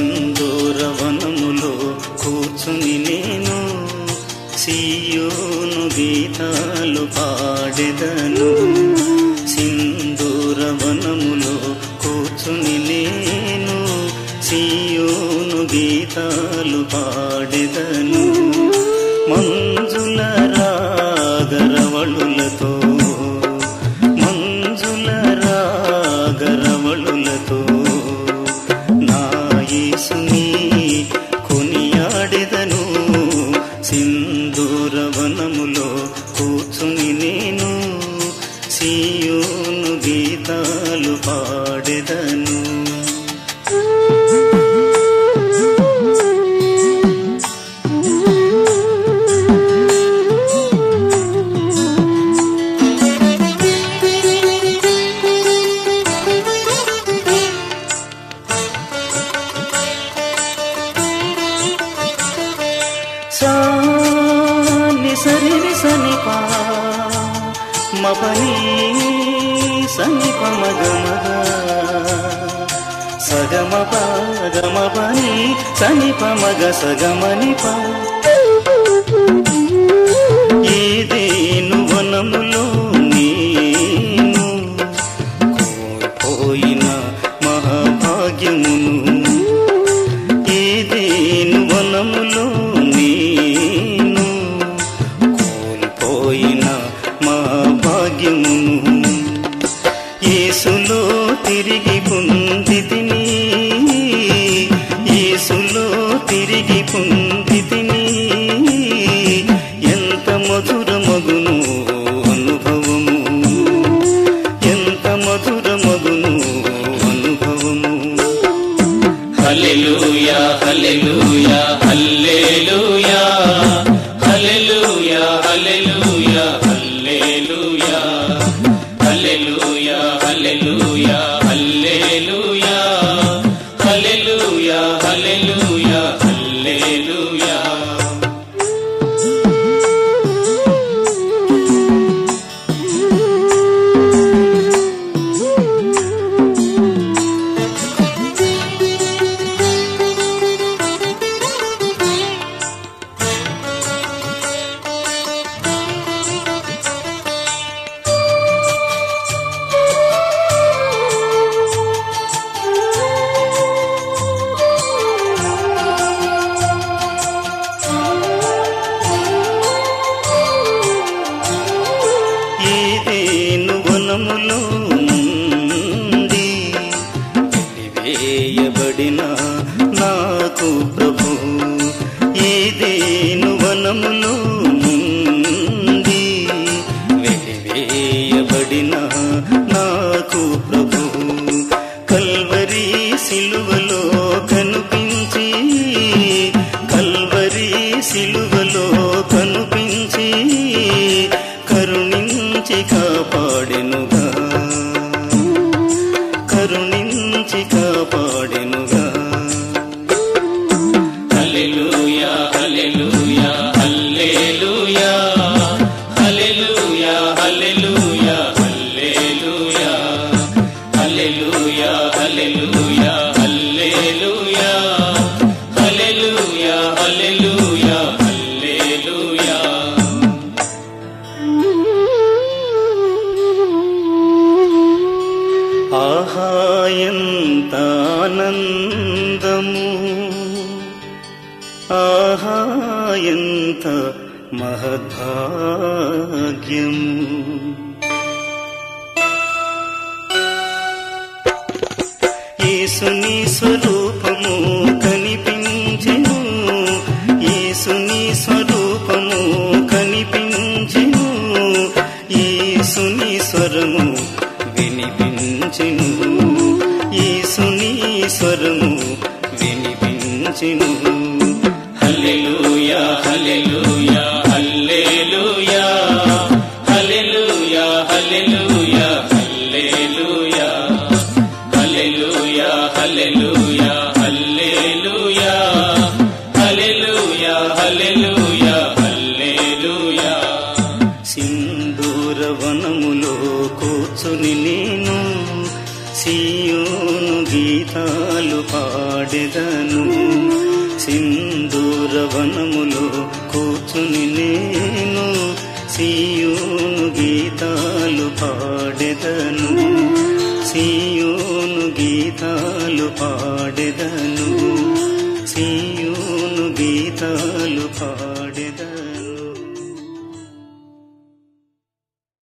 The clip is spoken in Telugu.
సింధూరవనములో కూర్చుని నేను సీయోను గీతాలు పాడెదను సింధూరవనములో కూర్చుని నేను సీయోను గీతాలు పాడెదను మంజుల రాగరవళులతో మంజుల రాగరవళులతో నా యేసుని కొనియాడెదను సింధూరవనములో కూర్చుని నేను సీయోను గీతాలు పాడెదను సాని సరి సని పా మపని సని మగ మగ సగమ గమ పని సని మగ సగమని పా ఏదేను వనములో నేను కోల్పోయిన మహాభాగ్యమును ఏదేను వనములో నేను కోల్పోయిన మా భాగ్యమును యేసులో తిరిగి పొందితిని యేసులో తిరిగి పొందితిని ఎంత మధుర మగును అనుభవము ఎంత మధుర మగును అనుభవము హల్లెలూయా హల్లెలూయా హల్లెలూయా హల్లెలూయా హల్లెలూయా హల్లెలూయా హల్లెలూయా హల్లెలూయా హల్లెలూయా హల్లెలూయా హల్లెలూయా హల్లెలూయా ఏదేను వనములో నుండి వేయబడిన నాకు ప్రభు ఏదేను వనములో నుండి వెలివేయబడిన నాకు ప్రభు కల్వరి సిలువలో కనిపించి కల్వరి సిలువలో కనిపించి కరుణించి కాపాడెనుగా కరుణించి కాపాడెనుగా హల్లెలూయా హల్లెలూయా హల్లెలూయా హల్లెలూయా హల్లెలూయా హల్లెలూయా హల్లెలూయా హల్లెలూయా హల్లెలూయా హల్లెలూయా హల్లెలూయా హల్లెలూయా ఆహా ఎంత ఆనందము ఆహా ఎంత మహద్భాగ్యము యేసుని స్వరూపము కనిపించెను యేసుని స్వరూపము కనిపించెను యేసుని స్వరము వినిపించెను యేసుని స్వరము వినిపించెను హల్లెలూయా హల్లెలూయా హల్లెలూయా హల్లెలూయా హల్లెలూయా హల్లెలూయా హల్లెలూయా హల్లెలూయా హల్లెలూయా హల్లెలూయా హల్లెలూయా హల్లెలూయా సింధూరవనములో కూర్చుని నేను సీయోను గీత గీతాలు పాడెదను సింధూరవనములో కూర్చుని నేను సీయోను గీతాలు పాడెదను సీయోను గీతాలు పాడెదను